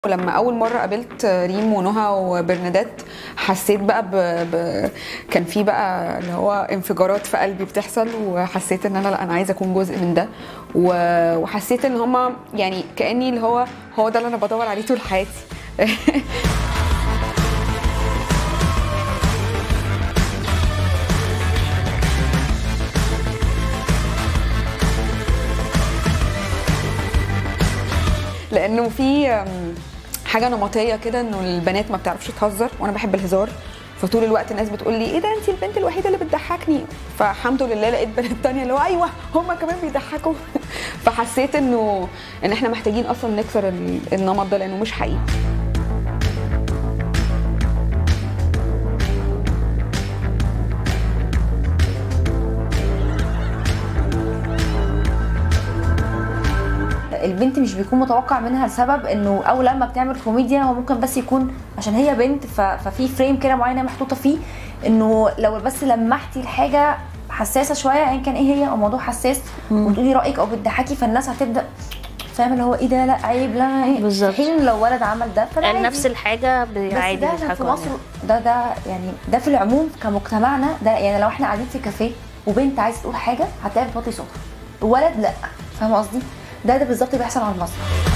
ولما اول مره قابلت ريم ونهى وبرنادات حسيت بقى ب... ب... كان في بقى اللي هو انفجارات في قلبي بتحصل وحسيت ان انا لا انا عايزه اكون جزء من ده و... وحسيت ان هما يعني كاني اللي هو هو ده اللي انا بدور عليه طول حياتي لانه في أم، حاجه نمطيه كده انه البنات ما بتعرفش تهزر وانا بحب الهزار فطول الوقت الناس بتقول لي ايه ده انت البنت الوحيده اللي بتضحكني فالحمد لله لقيت بنات تانية اللي هو ايوه هم كمان بيضحكوا فحسيت انه ان احنا محتاجين اصلا نكسر ال- النمط ده لانه مش حقيقي البنت مش بيكون متوقع منها لسبب انه اول لما بتعمل كوميديا هو ممكن بس يكون عشان هي بنت ف- ففي فريم كده معينه محطوطه فيه انه لو بس لمحتي الحاجه حساسه شويه ايا كان ايه هي او موضوع حساس وتقولي رايك او بتضحكي فالناس هتبدا فاهم اللي هو ايه ده لا عيب لا ايه بالظبط. في حين لو ولد عمل ده فده يعني عادي. نفس الحاجه بس عادي ده عشان في بيضحكوا مصر عليها. ده ده يعني ده في العموم كمجتمعنا ده يعني لو احنا قاعدين في كافيه وبنت عايزه تقول حاجه هتلاقيها بتوطي صوتها ولد لا فاهمه قصدي ده ده بالظبط بيحصل على المسرح